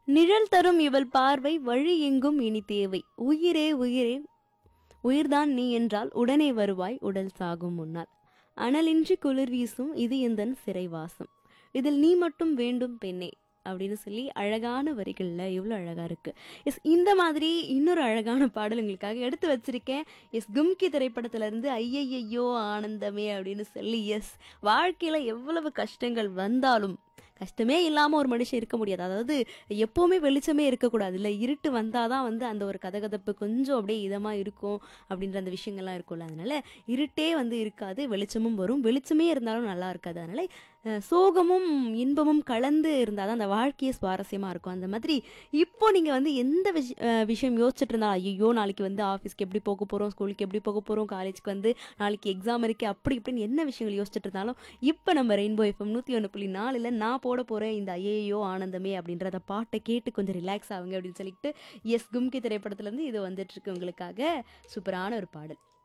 நிழல் தரும் இவள் பார்வை வழி எங்கும் இனி தேவை உயிரே உயிரே உயிர்தான் நீ என்றால் உடனே வருவாய் உடல் சாகும் முன்னால் அனலின்றி குளிர் வீசும் இது எந்தன் சிறைவாசம் இதில் நீ மட்டும் வேண்டும் பெண்ணே அப்படின்னு சொல்லி அழகான வரிகளில் எவ்வளோ அழகாக இருக்குது எஸ் இந்த மாதிரி இன்னொரு அழகான பாடல் உங்களுக்காக எடுத்து வச்சிருக்கேன் எஸ் கும்கி திரைப்படத்திலேருந்து ஐயையோ ஆனந்தமே அப்படின்னு சொல்லி எஸ் வாழ்க்கையில் எவ்வளவு கஷ்டங்கள் வந்தாலும் கஷ்டமே இல்லாமல் ஒரு மனுஷன் இருக்க முடியாது அதாவது எப்போவுமே வெளிச்சமே இருக்கக்கூடாது இல்லை இருட்டு வந்தால் தான் வந்து அந்த ஒரு கதகதப்பு கொஞ்சம் அப்படியே இதமாக இருக்கும் அப்படின்ற அந்த விஷயங்கள்லாம் இருக்கும்ல அதனால இருட்டே வந்து இருக்காது வெளிச்சமும் வரும் வெளிச்சமே இருந்தாலும் நல்லா இருக்காது அதனால அஹ், சோகமும் இன்பமும் கலந்து இருந்தால் தான் அந்த வாழ்க்கையே சுவாரஸ்யமாக இருக்கும் அந்த மாதிரி இப்போ நீங்கள் வந்து எந்த விஷ அஹ், விஷயம் யோசிச்சுட்டு இருந்தாலும் ஐயோ நாளைக்கு வந்து ஆஃபீஸ்க்கு எப்படி போக போகிறோம் ஸ்கூலுக்கு எப்படி போக போகிறோம் காலேஜ்க்கு வந்து நாளைக்கு எக்ஸாம் இருக்கே அப்படி இப்படின்னு என்ன விஷயங்கள் யோசிச்சுட்டு இருந்தாலும் இப்போ நம்ம ரெயின்போ எஃப்எம் நூற்றி ஒன்று புள்ளி நாலில் நான் போட போகிறேன் இந்த ஐயையோ ஆனந்தமே அப்படின்ற அந்த பாட்டை கேட்டு கொஞ்சம் ரிலாக்ஸ் ஆகுங்க அப்படின்னு சொல்லிட்டு எஸ் கும்கி திரைப்படத்துலேருந்து இது வந்துட்டு இருக்கு உங்களுக்காக சூப்பரான ஒரு பாடல்